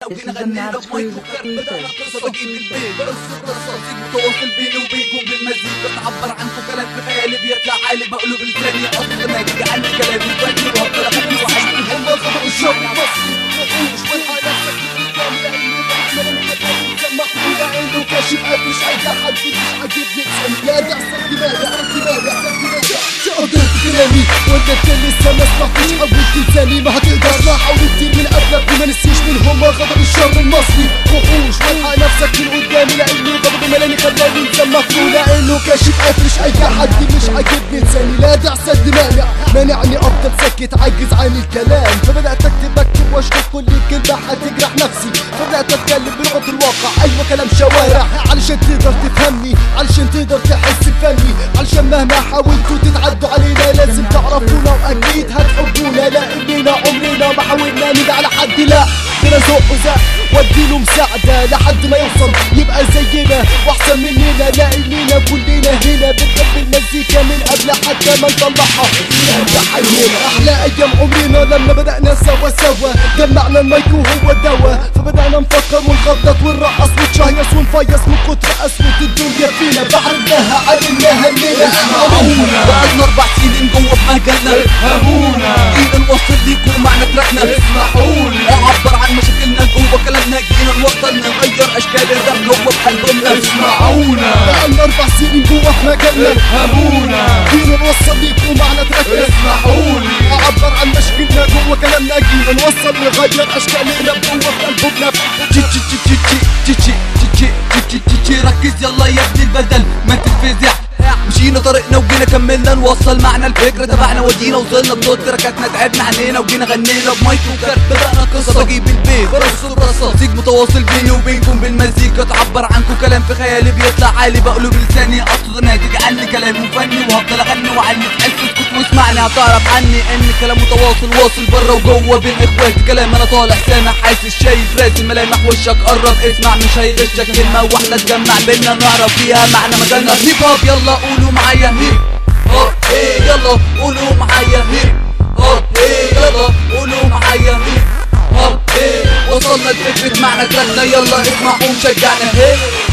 وجينا غنينا بمايك وكرت بدأنا قصة بجيب البيت برص الرصاص متواصل بيني وبينكم بالمزيكا تعبر عنكم كلام في خيالي بيطلع عالي بقلب لساني اصلا ناجي عني كلامي فني وافضل اغني وعيش هم الخبر الشر المصري وحوش والحالات عنده كاشف مش اي حد مش عاجبني اسمي لا دعسة دماغي عرفت دماغي عرفت دماغي تقدر كلامي ولا انت لسه ما سمعتش حاولت تسالي ما هتقدر لا حاول كتير من قبلك وما نسيش من هم غضب الشر المصري وحوش والحق نفسك من قدامي لاني غضب ملاني خلاني نسمى لانه كاشف مش اي حد مش عاجبني لساني لا دعسة دماغي مانعني افضل ساكت عاجز عن الكلام فبدات اكتب اكتب واشكر كل كلمه هتجرح نفسي فبدات اتكلم بلغه الواقع ايوه كلام شوارع علشان تقدر تفهمني علشان تقدر تحس بفني علشان مهما حاولتوا تتعدوا علينا لازم تعرفونا واكيد هتحبونا لاننا عمرنا ما حاولنا ندعي على حد لا بدنا زق وزق واديله مساعدة لحد ما يوصل يبقى زينا واحسن مننا لاننا كلنا هنا بنحب المزيكا من قبل حتى ما نطلعها حينا احلى ايام عمرنا لما بدأنا سوا سوا جمعنا المايك وهو دوا فبدأنا نفكر ونخطط ونرقص ونشهيص ونفيص من كتر قسوة الدنيا فينا بعرفناها علمناها الليلة اسمعونا بقالنا اربع سنين جوه في مهجلنا افهمونا جينا نوصل ليكم معنى تراكنا اسمحونا اعبر عن مشاكلنا جوه كلامنا جينا نوصل نغير اشكال الراب جوه في قلبنا اسمعونا بقالنا اربع سنين جوه في مجالنا افهمونا جينا نوصل ليكم معنى تراكنا اسمحولي اعبر عن مشاكلنا جوه كلامنا جينا نوصل نغير اشكال الراب جوه في قلبنا تشي تشي تشي تشي تشي تشي تشي تشي ركز يلا يا ابن البدل ما تتفزع مشينا طريقنا وجينا كملنا نوصل معنا الفكرة تبعنا ودينا وصلنا بصوت تركاتنا تعبنا علينا وجينا غنينا بمايك وكارت بدأنا قصة بجيب البيت برص الرصاص سيج متواصل بيني وبينكم بالمزيكا تعبر عنكم كلام في خيالي بيطلع عالي بقلب لساني اقصد ناتج عني كلام وفني وهفضل اغني واعلي تحس اسكت واسمعني هتعرف عني ان كلام متواصل واصل بره وجوه بين اخواتي كلام انا طالع سامع حاسس شايف راسم ملامح وشك قرب اسمع مش هيغشك كلمة واحدة تجمع بينا نعرف فيها معنى مجالنا هيب هوب يلا قولوا معايا هيب هوب ايه يلا قولوا معايا هيب هوب ايه يلا قولوا معايا هيب هوب ايه وصلنا لفكرة معنى تراكنا يلا اسمعوا وشجعنا هيب